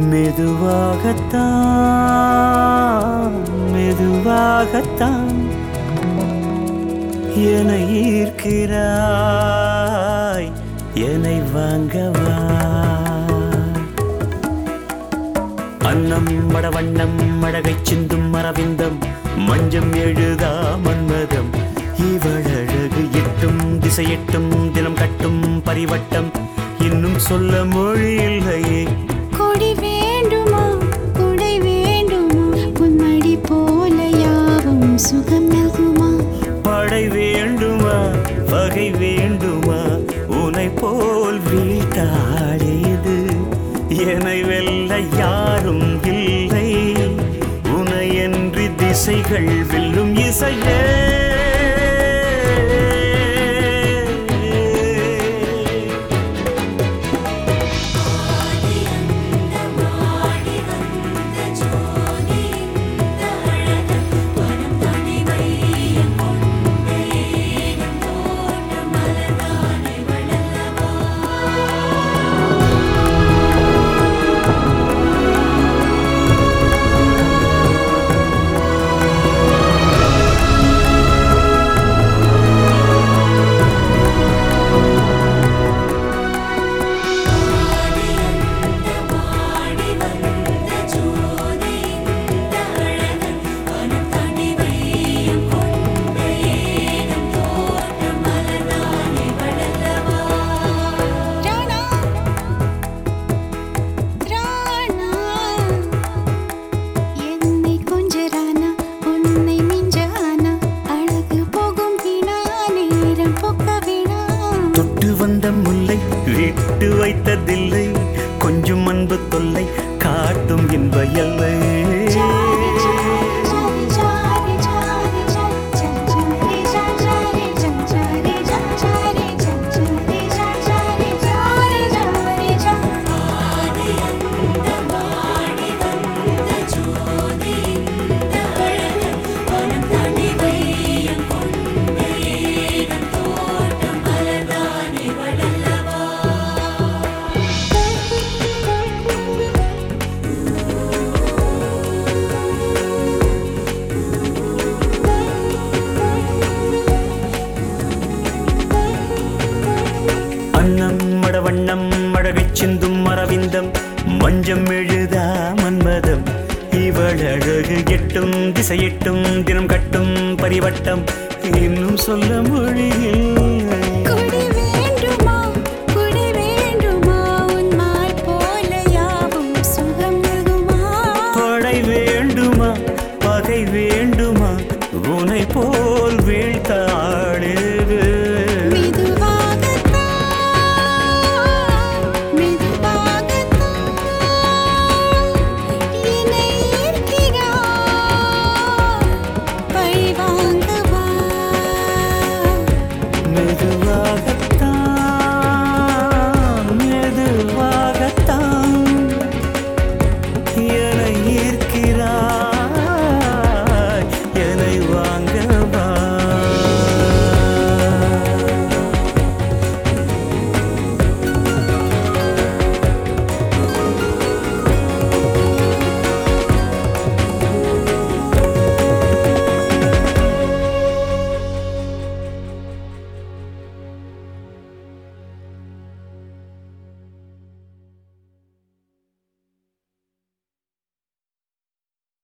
மெதுவாகத்தான் மெதுவாகத்தான் என்னை ஈர்க்கிறாய் என்னை வாங்கவா அன்னம் மடவண்ணம் மழகை சிந்தும் மரவிந்தம் மஞ்சம் எழுதா மன்மதம் இவழகு எட்டும் திசையெட்டும் தினம் கட்டும் பரிவட்டம் இன்னும் சொல்ல மொழி இல்லையே கொடி வேண்டுமா கொடை வேண்டுமா உன்மடி போல யாவும் சுகம் நல்குமா படை வேண்டுமா வகை வேண்டுமா உனை போல் வீட்டாடியது என்னை வெல்ல யாரும் இல்லை உனையன்றி திசைகள் வெல்லும் இசையே ராணா ராணா என்னை கொஞ்ச ராணா உன்னை மிஞ்ச ஆனா அழகு போகும் வீணா நேரம் போக்க வீணா தொட்டு வந்த முல்லை விட்டு வைத்ததில்லை கொஞ்சம் அன்பு தொல்லை காட்டும் இன்ப எல்லை சாரி சாரி சாரி சாரி சாரி சாரி சாரி சாரி சாரி சாரி சாரி சாரி அன்னம் மடவண்ணம் மழகை சிந்தும் மரவிந்தம் மஞ்சம் எழுதா மன்மதம் இவள் அழகு எட்டும் திசையெட்டும் தினம் கட்டும் பரிவட்டம் இன்னும் சொல்ல மொழியில் கொடி வேண்டுமா கொடி வேண்டுமா உன் மாய் போல யாவும் சுகம் நல்குமா படை வேண்டுமா பகை வேண்டுமா உனை போல் வீழ்த்தாடுது மெதுவாகத்தான் மெதுவாகத்தான் என்னை ஈர்க்கிறாய் பழி வாங்கவா மெதுவாக